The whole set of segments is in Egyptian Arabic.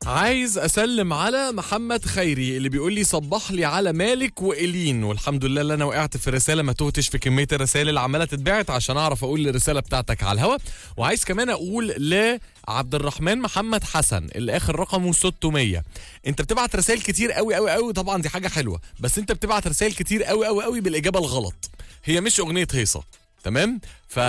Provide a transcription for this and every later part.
عايز اسلم على محمد خيري اللي بيقول لي صبح لي على مالك والين والحمد لله اللي انا وقعت في الرساله ما تهتش في كميه الرسائل اللي عماله تتبعت عشان اعرف اقول الرساله بتاعتك على الهوا وعايز كمان اقول لعبد الرحمن محمد حسن اللي اخر رقمه 600 انت بتبعت رسائل كتير قوي قوي قوي طبعا دي حاجه حلوه بس انت بتبعت رسائل كتير قوي قوي قوي بالاجابه الغلط هي مش اغنيه هيصه تمام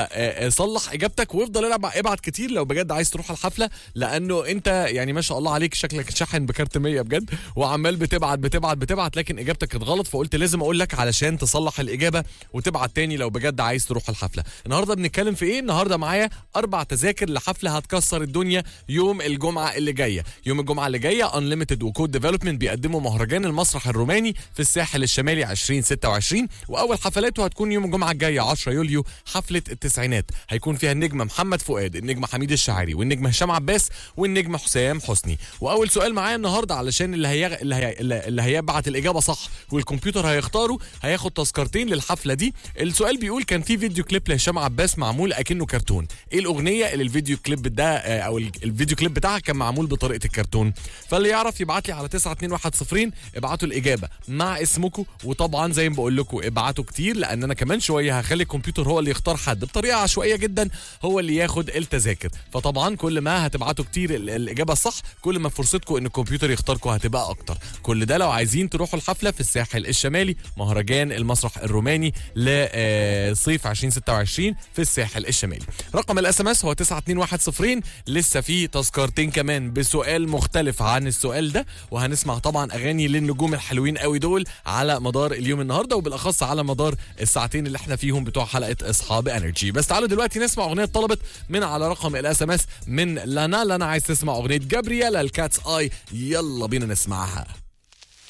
فصلح اجابتك وافضل العب ابعت كتير لو بجد عايز تروح الحفله لانه انت يعني ما شاء الله عليك شكلك شاحن بكارت 100 بجد وعمال بتبعت بتبعت بتبعت لكن اجابتك كانت غلط فقلت لازم اقول لك علشان تصلح الاجابه وتبعت تاني لو بجد عايز تروح الحفله النهارده بنتكلم في ايه النهارده معايا اربع تذاكر لحفله هتكسر الدنيا يوم الجمعه اللي جايه يوم الجمعه اللي جايه انليمتد وكود ديفلوبمنت بيقدموا مهرجان المسرح الروماني في الساحل الشمالي 2026 واول حفلاته هتكون يوم الجمعه الجايه 10 يوليو حفله التسعينات هيكون فيها النجم محمد فؤاد النجم حميد الشاعري والنجم هشام عباس والنجم حسام حسني واول سؤال معايا النهارده علشان اللي هي... اللي, هي... اللي هيبعت الاجابه صح والكمبيوتر هيختاره هياخد تذكرتين للحفله دي السؤال بيقول كان في فيديو كليب لهشام عباس معمول اكنه كرتون ايه الاغنيه اللي الفيديو كليب ده آه، او ال- الفيديو كليب بتاعها كان معمول بطريقه الكرتون فاللي يعرف يبعت لي على 92110 ابعتوا الاجابه مع اسمكم وطبعا زي ما بقول لكم ابعتوا كتير لان انا كمان شويه هخلي الكمبيوتر هو اللي يختار حد بطريقه عشوائيه جدا هو اللي ياخد التذاكر فطبعا كل ما هتبعتوا كتير ال- الاجابه الصح كل ما فرصتكم ان الكمبيوتر يختاركم هتبقى اكتر كل ده لو عايزين تروحوا الحفله في الساحل الشمالي مهرجان المسرح الروماني لصيف 2026 في الساحل الشمالي رقم الاس ام اس هو 92110 لسه في تذكرتين كمان بسؤال مختلف عن السؤال ده وهنسمع طبعا اغاني للنجوم الحلوين قوي دول على مدار اليوم النهارده وبالاخص على مدار الساعتين اللي احنا فيهم بتوع حلقه اصحاب انرجي بس تعالوا دلوقتي نسمع اغنيه طلبت من على رقم الاس ام اس من لانا لانا عايز تسمع اغنيه جابرييلا الكاتس اي يلا بينا نسمعها